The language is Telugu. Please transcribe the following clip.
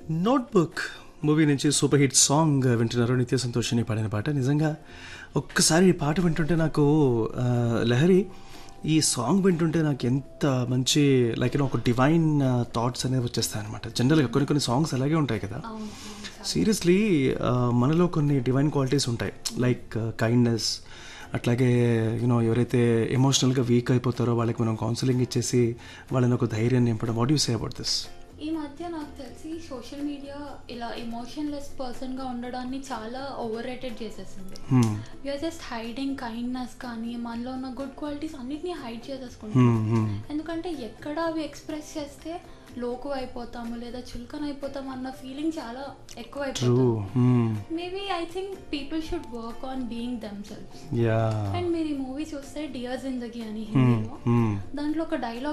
నోట్బుక్ మూవీ నుంచి సూపర్ హిట్ సాంగ్ వింటున్నారు నిత్య సంతోషిని పాడిన పాట నిజంగా ఒక్కసారి ఈ పాట వింటుంటే నాకు ఆ, లహరి ఈ సాంగ్ వింటుంటే నాకు ఎంత మంచి లైక్ ఒక డివైన్ థాట్స్ అనేవి వచ్చేస్తాయి అనమాట జనరల్గా కొన్ని కొన్ని సాంగ్స్ అలాగే ఉంటాయి కదా సీరియస్లీ మనలో కొన్ని డివైన్ క్వాలిటీస్ ఉంటాయి లైక్ కైండ్నెస్ అట్లాగే యూనో ఎవరైతే ఎమోషనల్గా వీక్ అయిపోతారో వాళ్ళకి మనం కౌన్సిలింగ్ ఇచ్చేసి వాళ్ళని ఒక ధైర్యాన్ని నింపడం what you say about this ఈ మధ్య నాకు తెలిసి సోషల్ మీడియా ఇలా ఎమోషన్లెస్ పర్సన్గా ఉండడాన్ని చాలా ఓవర్ రేటెడ్ చేసేసింది యూఆర్ జస్ట్ హైడింగ్ కైండ్నెస్ కానీ మనలో ఉన్న గుడ్ క్వాలిటీస్ అన్నిటినీ హైడ్ చేసేసుకుంటాం ఎందుకంటే ఎక్కడ అవి ఎక్స్ప్రెస్ చేస్తే లోకు అయిపోతాము లేదా చులకన అయిపోతాము అన్న ఫీలింగ్ చాలా ఎక్కువ ట్రూ అయిపోతుంది maybe I think people should work on being them self yeah and మీరు ఈ మూవీ చూస్తే డియర్ జిందగీ అని హిందీలో దాంట్లో ఒక డైలాగ్